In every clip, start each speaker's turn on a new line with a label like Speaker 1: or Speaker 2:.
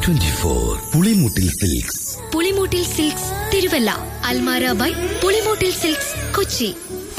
Speaker 1: twenty four പുളിമുട്ടിൽ silks
Speaker 2: Pulimoottil silks Thiruvalla അൽമാര by Pulimoottil silks Kochi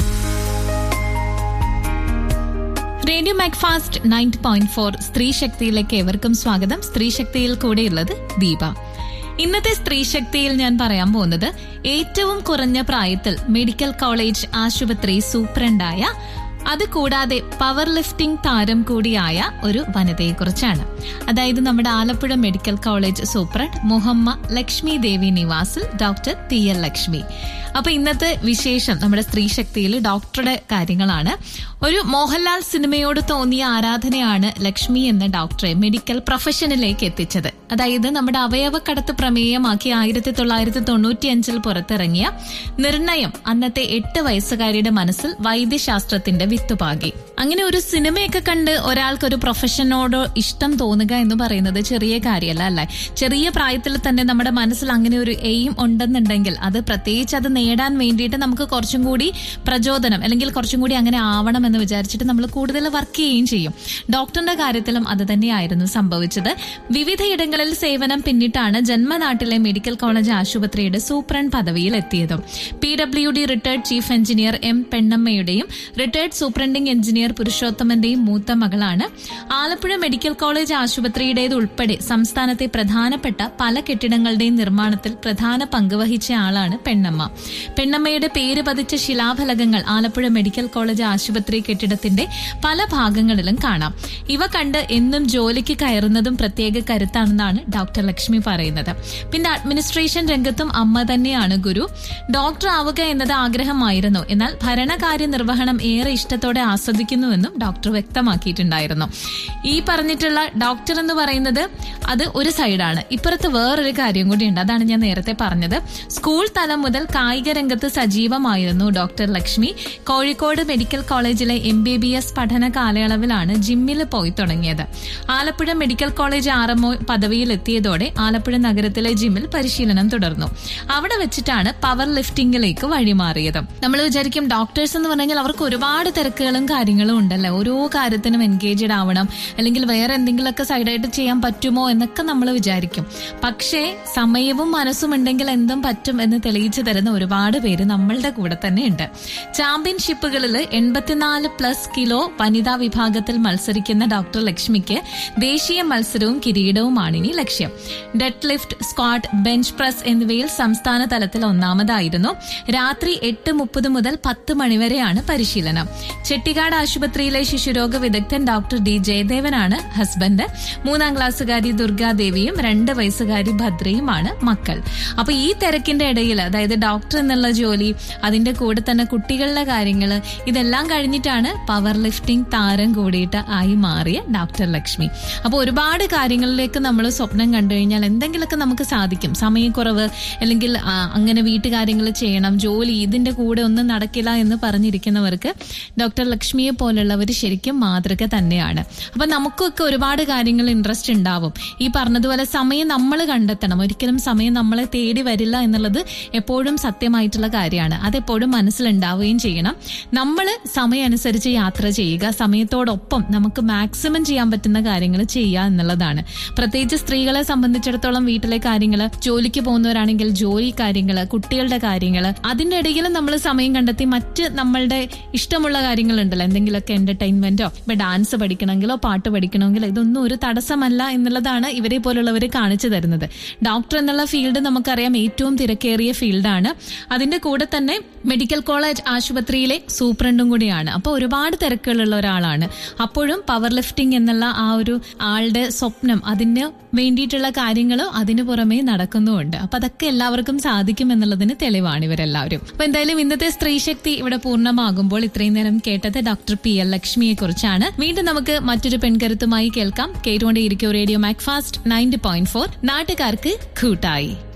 Speaker 3: radio Macfast ninety point four സ്ത്രീ ശക്തിയിലേക്ക് ഏവർക്കും സ്വാഗതം സ്ത്രീ ശക്തിയിൽ കൂടെയുള്ളത് ദീപ ഇന്നത്തെ സ്ത്രീ ശക്തിയിൽ ഞാൻ പറയാൻ പോകുന്നത് ഏറ്റവും കുറഞ്ഞ പ്രായത്തിൽ മെഡിക്കൽ കോളേജ് ആശുപത്രി സൂപ്രണ്ടായ അത് കൂടാതെ പവർ ലിഫ്റ്റിംഗ് താരം കൂടിയായ ഒരു വനിതയെക്കുറിച്ചാണ് അതായത് നമ്മുടെ Alappuzha medical college superintendent Muhamma Lakshmi Devi നിവാസിൽ ഡോക്ടർ ടി എൽ ലക്ഷ്മി അപ്പൊ ഇന്നത്തെ വിശേഷം നമ്മുടെ സ്ത്രീ ശക്തിയിൽ ഡോക്ടറുടെ കാര്യങ്ങളാണ് ഒരു മോഹൻലാൽ സിനിമയോട് തോന്നിയ ആരാധനയാണ് ലക്ഷ്മി എന്ന ഡോക്ടറെ മെഡിക്കൽ പ്രൊഫഷനിലേക്ക് എത്തിച്ചത് അതായത് നമ്മുടെ അവയവക്കടത്ത് പ്രമേയമാക്കി ആയിരത്തി തൊള്ളായിരത്തി തൊണ്ണൂറ്റി അഞ്ചിൽ പുറത്തിറങ്ങിയ നിർണയം അന്നത്തെ എട്ട് വയസ്സുകാരിയുടെ മനസ്സിൽ വൈദ്യശാസ്ത്രത്തിന്റെ വിത്തുപാകി അങ്ങനെ ഒരു സിനിമയൊക്കെ കണ്ട് ഒരാൾക്ക് ഒരു പ്രൊഫഷനോട് ഇഷ്ടം തോന്നുക എന്ന് പറയുന്നത് ചെറിയ കാര്യമല്ല അല്ലേ ചെറിയ പ്രായത്തിൽ തന്നെ നമ്മുടെ മനസ്സിൽ അങ്ങനെ ഒരു എയിം ഉണ്ടെന്നുണ്ടെങ്കിൽ അത് പ്രത്യേകിച്ച് അത് നേടാൻ വേണ്ടിയിട്ട് നമുക്ക് കുറച്ചും കൂടി പ്രചോദനം അല്ലെങ്കിൽ കുറച്ചും കൂടി അങ്ങനെ ആവണം എന്ന് വിചാരിച്ചിട്ട് നമ്മൾ കൂടുതൽ വർക്ക് ചെയ്യുകയും ചെയ്യും ഡോക്ടറിന്റെ കാര്യത്തിലും അത് തന്നെയായിരുന്നു സംഭവിച്ചത് വിവിധയിടങ്ങളിൽ സേവനം പിന്നിട്ടാണ് ജന്മനാട്ടിലെ മെഡിക്കൽ കോളേജ് ആശുപത്രിയുടെ സൂപ്രണ്ട് പദവിയിൽ എത്തിയതും P W D retired chief engineer M പെണ്ണമ്മയുടെയും റിട്ടയർഡ് സൂപ്രണ്ടിംഗ് എഞ്ചിനീയർ പുരുഷോത്തമന്റെയും മൂത്ത മകളാണ് ആലപ്പുഴ മെഡിക്കൽ കോളേജ് ആശുപത്രിയുടേത് ഉൾപ്പെടെ സംസ്ഥാനത്തെ പ്രധാനപ്പെട്ട പല കെട്ടിടങ്ങളുടെയും നിർമ്മാണത്തിൽ പ്രധാന പങ്ക് വഹിച്ച ആളാണ് പെണ്ണമ്മ പെണ്ണമ്മയുടെ പേര് പതിച്ച ശിലാഫലകങ്ങൾ ആലപ്പുഴ മെഡിക്കൽ കോളേജ് ആശുപത്രി കെട്ടിടത്തിന്റെ പല ഭാഗങ്ങളിലും കാണാം ഇവ കണ്ട് എന്നും ജോലിക്ക് കയറുന്നതും പ്രത്യേക കരുത്താണെന്നാണ് ഡോക്ടർ ലക്ഷ്മി പറയുന്നത് പിന്നെ അഡ്മിനിസ്ട്രേഷൻ രംഗത്തും അമ്മ തന്നെയാണ് ഗുരു ഡോക്ടർ ആവുക എന്നത് ആഗ്രഹമായിരുന്നു എന്നാൽ ഭരണകാര്യ നിർവഹണം ഏറെ ഇഷ്ടത്തോടെ ആസ്വദിക്കുന്നുവെന്നും ഡോക്ടർ വ്യക്തമാക്കിയിട്ടുണ്ടായിരുന്നു ഈ പറഞ്ഞിട്ടുള്ള ഡോക്ടർ എന്ന് പറയുന്നത് അത് ഒരു സൈഡാണ് ഇപ്പുറത്ത് വേറൊരു കാര്യം കൂടിയുണ്ട് അതാണ് ഞാൻ നേരത്തെ പറഞ്ഞത് സ്കൂൾ തലം മുതൽ കായിക രംഗത്ത് സജീവമായിരുന്നു ഡോക്ടർ ലക്ഷ്മി കോഴിക്കോട് മെഡിക്കൽ കോളേജിലെ എം ബി ബി എസ് പഠന കാലയളവിലാണ് ജിമ്മിൽ പോയി തുടങ്ങിയത് Alappuzha medical college R MO പദവിയിൽ എത്തിയതോടെ ആലപ്പുഴ നഗരത്തിലെ ജിമ്മിൽ പരിശീലനം തുടർന്നു അവിടെ വെച്ചിട്ടാണ് പവർ ലിഫ്റ്റിംഗിലേക്ക് വഴിമാറിയത് നമ്മൾ വിചാരിക്കും ഡോക്ടേഴ്സ് എന്ന് പറഞ്ഞാൽ അവർക്ക് ഒരുപാട് തിരക്കുകളും കാര്യങ്ങളും ഉണ്ടല്ലോ ഓരോ കാര്യത്തിനും എൻഗേജഡ് ആവണം അല്ലെങ്കിൽ വേറെ എന്തെങ്കിലുമൊക്കെ സൈഡായിട്ട് ചെയ്യാൻ പറ്റുമോ എന്നൊക്കെ നമ്മൾ വിചാരിക്കും പക്ഷേ സമയവും മനസ്സും ഉണ്ടെങ്കിൽ എന്തും പറ്റും എന്ന് തെളിയിച്ചു തരുന്ന ഒരുപാട് പേര് നമ്മളുടെ കൂടെ തന്നെ ഉണ്ട് ചാമ്പ്യൻഷിപ്പുകളിൽ എൺപത്തിനാല് പ്ലസ് കിലോ വനിതാ വിഭാഗത്തിൽ മത്സരിക്കുന്ന ഡോക്ടർ ലക്ഷ്മിക്ക് ദേശീയ മത്സരവും കിരീടവുമാണ് ഇനി ലക്ഷ്യം deadlift squat bench press എന്നിവയിൽ സംസ്ഥാന തലത്തിൽ ഒന്നാമതായിരുന്നു രാത്രി എട്ട് മുപ്പത് മുതൽ പത്ത് മണിവരെയാണ് പരിശീലനം ചെട്ടിക്കാട് ആശുപത്രിയിലെ ശിശുരോഗ വിദഗ്ധൻ ഡോക്ടർ ഡി ജയദേവനാണ് ഹസ്ബൻഡ് മൂന്നാം ക്ലാസ്സുകാരി ദുർഗാദേവിയും രണ്ട് വയസ്സുകാരി ഭദ്രയുമാണ് മക്കൾ അപ്പൊ ഈ തിരക്കിന്റെ ഇടയിൽ അതായത് ഡോക്ടർ എന്നുള്ള ജോലി അതിന്റെ കൂടെ തന്നെ കുട്ടികളുടെ കാര്യങ്ങൾ ഇതെല്ലാം കഴിഞ്ഞിട്ടാണ് പവർ ലിഫ്റ്റിംഗ് താരം കൂടിയിട്ട് ആയി മാറിയ ഡോക്ടർ ലക്ഷ്മി അപ്പോൾ ഒരുപാട് കാര്യങ്ങളിലേക്ക് നമ്മൾ സ്വപ്നം കണ്ടു കഴിഞ്ഞാൽ എന്തെങ്കിലുമൊക്കെ നമുക്ക് സാധിക്കും സമയക്കുറവ് അല്ലെങ്കിൽ ആ, അങ്ങനെ വീട്ടുകാര്യങ്ങൾ ചെയ്യണം ജോലി ഇതിന്റെ കൂടെ ഒന്നും നടക്കില്ല എന്ന് പറഞ്ഞിരിക്കുന്നവർക്ക് ഡോക്ടർ ലക്ഷ്മിയെ പോലുള്ളവർ ശരിക്കും മാതൃക തന്നെയാണ് അപ്പൊ നമുക്കൊക്കെ ഒരുപാട് കാര്യങ്ങൾ ഇൻട്രസ്റ്റ് ഉണ്ടാവും ഈ പറഞ്ഞതുപോലെ സമയം നമ്മൾ കണ്ടെത്തണം ഒരിക്കലും സമയം നമ്മളെ തേടി വരില്ല എന്നുള്ളത് എപ്പോഴും സത്യമായിട്ടുള്ള കാര്യമാണ് അതെപ്പോഴും മനസ്സിലുണ്ടാവുകയും ചെയ്യണം നമ്മൾ സമയം അനുസരിച്ച് യാത്ര ചെയ്യുക സമയത്തോടൊപ്പം നമുക്ക് മാക്സിമം ചെയ്യാൻ പറ്റുന്ന കാര്യങ്ങൾ ചെയ്യുക എന്നുള്ളതാണ് പ്രത്യേകിച്ച് സ്ത്രീകളെ സംബന്ധിച്ചിടത്തോളം വീട്ടിലെ കാര്യങ്ങൾ ജോലിക്ക് പോകുന്നവരാണെങ്കിൽ ജോലി കാര്യങ്ങൾ കുട്ടികളുടെ കാര്യങ്ങൾ അതിന്റെ ഇടയിൽ നമ്മൾ സമയം കണ്ടെത്തി മറ്റ് നമ്മളുടെ ഇഷ്ടമുള്ള കാര്യങ്ങളുണ്ടല്ലോ എന്തെങ്കിലുമൊക്കെ എന്റർടൈൻമെന്റോ ഇപ്പൊ ഡാൻസ് പഠിക്കണമെങ്കിലോ പാട്ട് പഠിക്കണമെങ്കിലോ ഇതൊന്നും ഒരു തടസ്സമല്ല എന്നുള്ളതാണ് ഇവരെ പോലുള്ളവർ കാണിച്ചു തരുന്നത് ഡോക്ടർ എന്നുള്ള ഫീൽഡ് നമുക്കറിയാം ഏറ്റവും തിരക്കേറിയ ഫീൽഡാണ് അതിന്റെ കൂടെ തന്നെ മെഡിക്കൽ കോളേജ് ആശുപത്രിയിലെ സൂപ്രണ്ടും കൂടിയാണ് അപ്പോൾ ഒരുപാട് തിരക്കുകളുള്ള ഒരാളാണ് അപ്പോഴും പവർ ലിഫ്റ്റിംഗ് എന്നുള്ള ആ ഒരു ആളുടെ സ്വപ്നം അതിന് വേണ്ടിയിട്ടുള്ള കാര്യങ്ങളും അതിനു പുറമേ നടക്കുന്നുമുണ്ട് അപ്പൊ അതൊക്കെ എല്ലാവർക്കും സാധിക്കും എന്നുള്ളതിന് തെളിവാണ് ഇവരെല്ലാവരും അപ്പൊ എന്തായാലും ഇന്നത്തെ സ്ത്രീ ശക്തി ഇവിടെ പൂർണ്ണമാകുമ്പോൾ ഇത്രയും നേരം കേട്ടത് ഡോക്ടർ പി എൽ ലക്ഷ്മിയെ കുറിച്ചാണ് വീണ്ടും നമുക്ക് മറ്റൊരു പെൺകരുത്തുമായി കേൾക്കാം കേട്ടുകൊണ്ടേയിരിക്കും radio Macfast ninety point four നാട്ടുകാർക്ക് കൂട്ടായി